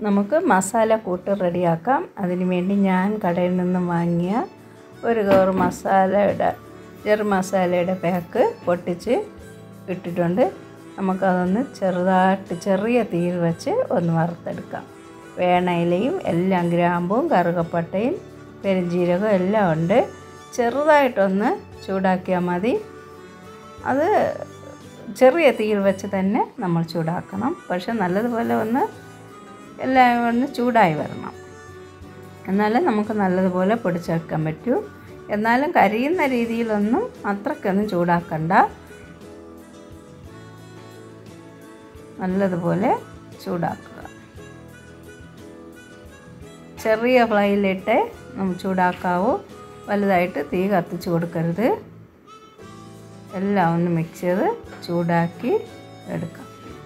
നമുക്ക് മസാല കൂട്ട് റെഡിയാക്കാം അതിന് വേണ്ടി ഞാൻ കടയിൽ നിന്നും വാങ്ങിയ ഒരു കവർ മസാലയുടെ ചെറു മസാലയുടെ പാക്ക് പൊട്ടിച്ച് ഇട്ടിട്ടുണ്ട് നമുക്കതൊന്ന് ചെറുതായിട്ട് ചെറിയ തീയിൽ വെച്ച് ഒന്ന് വറുത്തെടുക്കാം വേണയിലയും എല്ലാം ഗ്രാമ്പും കറുകപ്പട്ടയും പെരുംജീരകവും എല്ലാം ഉണ്ട് ചെറുതായിട്ടൊന്ന് ചൂടാക്കിയാൽ മതി അത് ചെറിയ തീയിൽ വെച്ച് തന്നെ നമ്മൾ ചൂടാക്കണം പക്ഷെ നല്ലതുപോലെ ഒന്ന് എല്ലാം ഒന്ന് ചൂടായി വരണം എന്നാലേ നമുക്ക് നല്ലതുപോലെ പൊടിച്ചെടുക്കാൻ പറ്റൂ എന്നാലും കരിയുന്ന രീതിയിലൊന്നും അത്രയ്ക്കൊന്നും ചൂടാക്കണ്ട നല്ലതുപോലെ ചൂടാക്കുക ചെറിയ ഫ്ലൈയിലിട്ട് നമ്മൾ ചൂടാക്കാവൂ വലുതായിട്ട് തീ കത്തിച്ച് കൊടുക്കരുത് എല്ലാം ഒന്ന് മിക്സ് ചെയ്ത് ചൂടാക്കി എടുക്കാം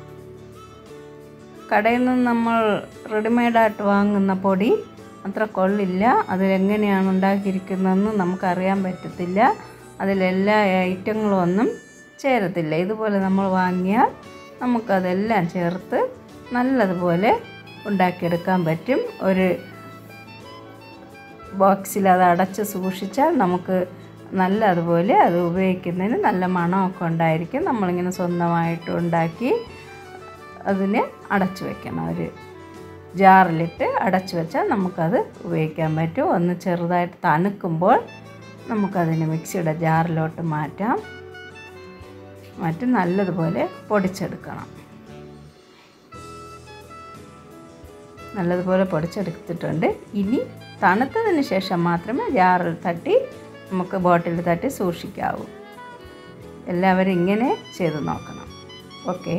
കടയിൽ നിന്ന് നമ്മൾ റെഡിമെയ്ഡായിട്ട് വാങ്ങുന്ന പൊടി അത്ര കൊള്ളില്ല അതിലെങ്ങനെയാണ് ഉണ്ടാക്കിയിരിക്കുന്നതെന്ന് നമുക്കറിയാൻ പറ്റത്തില്ല അതിലെല്ലാ ഐറ്റങ്ങളും ഒന്നും ചേരത്തില്ല ഇതുപോലെ നമ്മൾ വാങ്ങിയാൽ നമുക്കതെല്ലാം ചേർത്ത് നല്ലതുപോലെ ഉണ്ടാക്കിയെടുക്കാൻ പറ്റും ഒരു ബോക്സിൽ അത് അടച്ച് സൂക്ഷിച്ചാൽ നമുക്ക് നല്ല അതുപോലെ അത് ഉപയോഗിക്കുന്നതിന് നല്ല മണമൊക്കെ ഉണ്ടായിരിക്കും നമ്മളിങ്ങനെ സ്വന്തമായിട്ട് ഉണ്ടാക്കി അതിനെ അടച്ചു വെക്കണം ഒരു ജാറിലിട്ട് അടച്ചു വെച്ചാൽ നമുക്കത് ഉപയോഗിക്കാൻ പറ്റും ഒന്ന് ചെറുതായിട്ട് തണുക്കുമ്പോൾ നമുക്കതിന് മിക്സിയുടെ ജാറിലോട്ട് മാറ്റാം മാറ്റി നല്ലതുപോലെ പൊടിച്ചെടുക്കണം നല്ലതുപോലെ പൊടിച്ചെടുത്തിട്ടുണ്ട് ഇനി തണുത്തതിന് ശേഷം മാത്രമേ ജാറിൽ തട്ടി നമുക്ക് ബോട്ടിൽ തട്ടി സൂക്ഷിക്കാവൂ എല്ലാവരും ഇങ്ങനെ ചെയ്ത് നോക്കണം ഓക്കെ